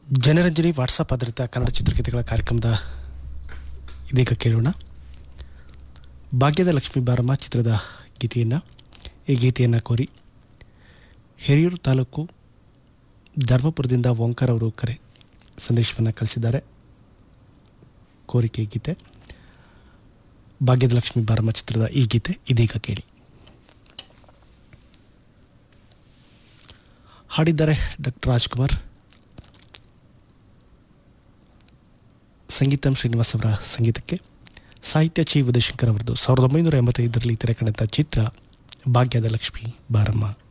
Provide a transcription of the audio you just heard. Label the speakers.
Speaker 1: Janaranjani WhatsApp ಆಧಾರಿತ ಕನ್ನಡ ಚಿತ್ರಗೀತೆಗಳ ಕಾರ್ಯಕ್ರಮದ ಇದೀಗ ಕೇಳೋಣ ಭಾಗ್ಯದ ಲಕ್ಷ್ಮೀ ಬಾರಮ್ಮ ಚಿತ್ರದ ಗೀತೆಯನ್ನು ಈ ಗೀತೆಯನ್ನು ಕೋರಿ ಹಿರಿಯೂರು ತಾಲೂಕು ಧರ್ಮಪುರದಿಂದ ಓಂಕಾರ ಅವರು ಕರೆ ಸಂದೇಶವನ್ನು ಕಳಿಸಿದ್ದಾರೆ ಕೋರಿಕೆ ಗೀತೆ ಭಾಗ್ಯದ ಲಕ್ಷ್ಮೀ ಬಾರಮ್ಮ ಚಿತ್ರದ ಈ ಗೀತೆ ಇದೀಗ ಕೇಳಿ ಹಾಡಿದ್ದಾರೆ ಡಾಕ್ಟರ್ ರಾಜ್ಕುಮಾರ್ ಸಂಗೀತಂ ಶ್ರೀನಿವಾಸ್ ಅವರ ಸಂಗೀತಕ್ಕೆ ಸಾಹಿತ್ಯ ಚಿ ಉದಯಶಂಕರ್ ಅವರದು ಸಾವಿರದ ಒಂಬೈನೂರ ಎಂಬತ್ತೈದರಲ್ಲಿ ತೆರೆ ಕಂಡಂಥ ಚಿತ್ರ ಭಾಗ್ಯದ ಲಕ್ಷ್ಮಿ ಬಾರಮ್ಮ